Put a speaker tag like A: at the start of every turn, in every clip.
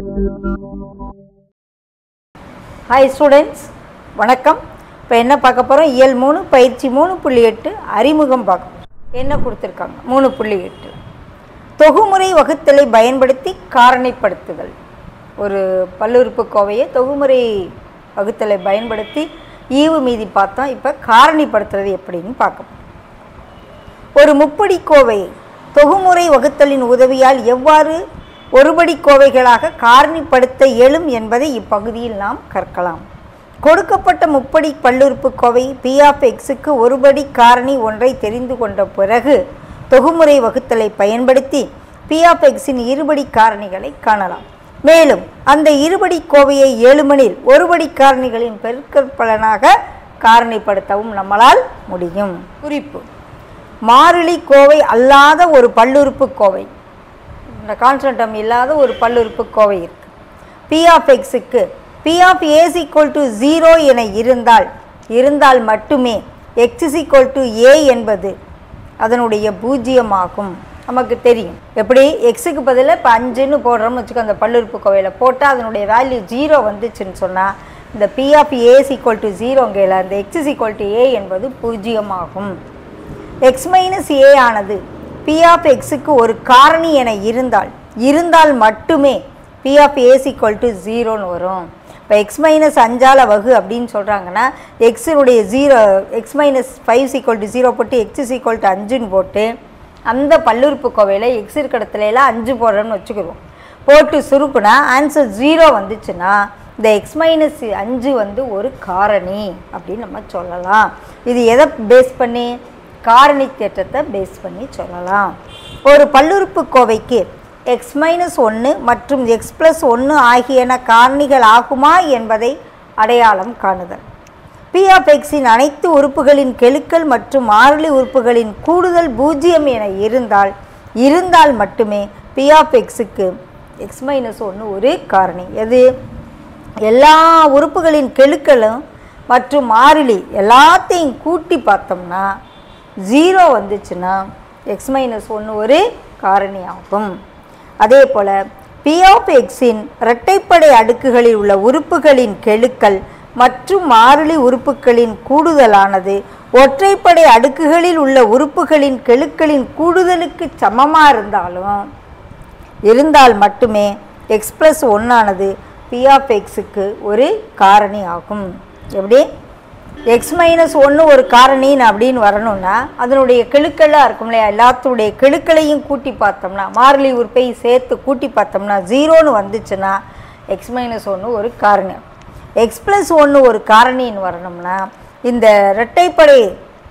A: Hi students வணக்கம் இப்போ என்ன பார்க்க போகிறோம் இயல் மூணு பயிற்சி மூணு புள்ளி எட்டு அறிமுகம் பார்க்க என்ன கொடுத்துருக்காங்க மூணு புள்ளி எட்டு தொகுமுறை வகுத்தலை பயன்படுத்தி காரணிப்படுத்துதல் ஒரு பல்லுறுப்புக்கோவையை தொகுமுறை வகுத்தலை பயன்படுத்தி ஈவு மீதி பார்த்தோம் இப்போ காரணிப்படுத்துறது எப்படின்னு பார்க்க போறோம். ஒரு முப்படி கோவையை தொகுமுறை வகுத்தலின் உதவியால் எவ்வாறு ஒருபடி கோவைகளாக காரணிப்படுத்த இயலும் என்பதை இப்பகுதியில் நாம் கற்கலாம் கொடுக்கப்பட்ட முப்படி பல்லுறுப்புக்கோவை பி ஆஃப் எக்ஸுக்கு ஒருபடி காரணி ஒன்றை தெரிந்து கொண்ட பிறகு தொகுமுறை வகுத்தலை பயன்படுத்தி பி ஆஃப் எக்ஸின் இருபடி காரணிகளை காணலாம் மேலும் அந்த இருபடி கோவையை ஏழுமனில் ஒருபடி காரணிகளின் பெருக்கற்பலனாக காரணிப்படுத்தவும் நம்மளால் முடியும் குறிப்பு மாறிலி கோவை அல்லாத ஒரு பல்லுறுப்புக்கோவை இந்த கான்ஸ்டன்டம் இல்லாத ஒரு பல்லுறுப்புக்கோவை இருக்குது பி ஆஃப் எக்ஸுக்கு P of a equal to zero என இருந்தால் இருந்தால் மட்டுமே x is equal to a என்பது அதனுடைய பூஜ்ஜியமாகும் நமக்கு தெரியும் எப்படி எக்ஸுக்கு பதிலாக இப்போ அஞ்சுன்னு போடுறோம்னு வச்சுக்கோ அந்த பல்லுறுப்புக்கோவையில் போட்டால் அதனுடைய வேல்யூ ஜீரோ வந்துச்சுன்னு சொன்னால் இந்த P of a equal to ஜீரோங்கையில் அந்த x is equal to a என்பது பூஜ்ஜியமாகும் எக்ஸ் மைனஸ் ஏ ஆனது பி ஆஃப் எக்ஸுக்கு ஒரு காரணி என இருந்தால் இருந்தால் மட்டுமே P of a equal to ஜீரோன்னு வரும் இப்போ எக்ஸ் மைனஸ் அஞ்சால் வகு அப்படின்னு சொல்கிறாங்கன்னா எக்ஸினுடைய zero x minus five equal to zero போட்டு எக்ஸ் ஈக்குவல் டு அஞ்சுன்னு போட்டு அந்த பல்லுறுப்புக்கோவையில் எக்ஸ் இருக்கிற இடத்துல எல்லாம் அஞ்சு போடுறோம்னு வச்சுக்கிடுவோம் போட்டு சுருக்குனா ஆன்சர் ஜீரோ வந்துச்சுன்னா இந்த எக்ஸ் மைனஸ் அஞ்சு வந்து ஒரு காரணி அப்படின்னு நம்ம சொல்லலாம் இது எதை பேஸ் பண்ணி காரணி தேற்றத்தை பேஸ் பண்ணி சொல்லலாம் ஒரு பல்லுறுப்புக்கோவைக்கு எக்ஸ் மைனஸ் ஒன்று மற்றும் எக்ஸ் ப்ளஸ் ஒன்று ஆகியன காரணிகள் ஆகுமா என்பதை அடையாளம் காணுதல் பி ஆஃப் எக்ஸின் அனைத்து உறுப்புகளின் கெழுக்கள் மற்றும் மாறிலி உறுப்புகளின் கூடுதல் பூஜ்ஜியம் என இருந்தால் இருந்தால் மட்டுமே பி ஆஃப் எக்ஸுக்கு எக்ஸ் மைனஸ் ஒன்று ஒரு காரணி எது எல்லா உறுப்புகளின் கெழுக்களும் மற்றும் மாறிலி எல்லாத்தையும் கூட்டி பார்த்தோம்னா ஜீரோ வந்துச்சுன்னா எக்ஸ் மைனஸ் ஒன்று ஒரு காரணி ஆகும் அதே போல் பி ஆஃப் எக்ஸின் இரட்டைப்படை அடுக்குகளில் உள்ள உறுப்புகளின் கெழுக்கள் மற்றும் மாறிலி உறுப்புகளின் கூடுதலானது ஒற்றைப்படை அடுக்குகளில் உள்ள உறுப்புகளின் கெழுக்களின் கூடுதலுக்கு சமமாக இருந்தாலும் இருந்தால் மட்டுமே எக்ஸ் ப்ளஸ் ஒன்றானது பி ஆஃப் எக்ஸுக்கு ஒரு காரணி ஆகும் எப்படி எக்ஸ் மைனஸ் ஒன்று ஒரு காரணின்னு அப்படின்னு வரணும்னா அதனுடைய கெழுக்கெல்லாம் இருக்கும் இல்லையா எல்லாத்துடைய கெழுக்களையும் கூட்டி பார்த்தோம்னா மாறிலி உறுப்பையும் சேர்த்து கூட்டி பார்த்தோம்னா ஜீரோன்னு வந்துச்சுன்னா எக்ஸ் மைனஸ் ஒன்று ஒரு காரணி எக்ஸ் ப்ளஸ் ஒன்று ஒரு காரணின்னு வரணும்னா இந்த இரட்டைப்படை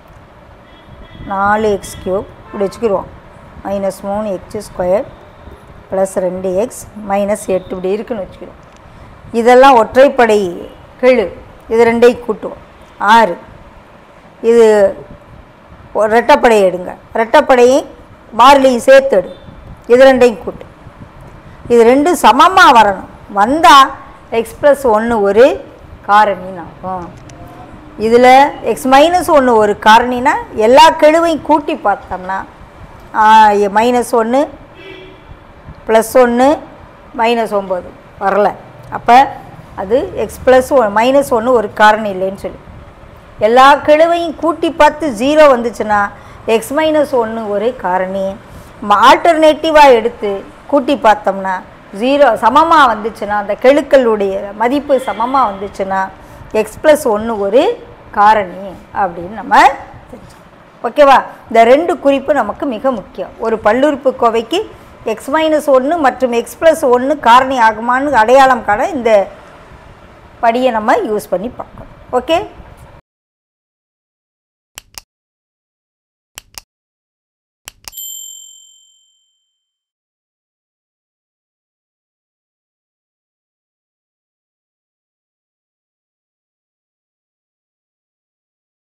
A: நாலு எக்ஸ் கியூப் இப்படி வச்சுக்கிடுவோம் மைனஸ் மூணு எக்ஸ் ஸ்கொயர் ப்ளஸ் ரெண்டு எக்ஸ் மைனஸ் எட்டு இப்படி இருக்குன்னு வச்சுக்கிறோம் இதெல்லாம் ஒற்றைப்படை கெழு இது ரெண்டையும் கூட்டுவோம் ஆறு இது ஒரு ரெட்டைப்படை எடுங்க ரெட்டைப்படையை மாறிலியும் சேர்த்து எடு இது ரெண்டையும் கூட்டு இது ரெண்டும் சமமாக வரணும் வந்தால் எக்ஸ் ப்ளஸ் ஒன்று ஒரு காரணின்னு ஆகும் இதில் எக்ஸ் மைனஸ் ஒன்று ஒரு காரணினா எல்லா கெழுவையும் கூட்டி பார்த்தோம்னா மைனஸ் ஒன்று ப்ளஸ் ஒன்று மைனஸ் ஒம்பது வரல அப்போ அது எக்ஸ் ப்ளஸ் ஒன் மைனஸ் ஒன்று ஒரு காரணம் இல்லைன்னு சொல்லி எல்லா கெழுவையும் கூட்டி பார்த்து ஜீரோ வந்துச்சுன்னா எக்ஸ் மைனஸ் ஒன்று ஒரு காரணி ஆல்டர்னேட்டிவாக எடுத்து கூட்டி பார்த்தோம்னா ஜீரோ சமமாக வந்துச்சுன்னா அந்த கெழுக்களுடைய மதிப்பு சமமாக வந்துச்சுன்னா எக்ஸ் ப்ளஸ் ஒன்று ஒரு காரணி அப்படின்னு நம்ம தெரிஞ்சுக்கணும் ஓகேவா இந்த ரெண்டு குறிப்பு நமக்கு மிக முக்கியம் ஒரு பல்லுறுப்புக்கோவைக்கு எக்ஸ் மைனஸ் ஒன்று மற்றும் எக்ஸ் ப்ளஸ் ஒன்று காரணி ஆகுமான்னு அடையாளம் காண இந்த படியை நம்ம யூஸ் பண்ணி பார்க்கணும் ஓகே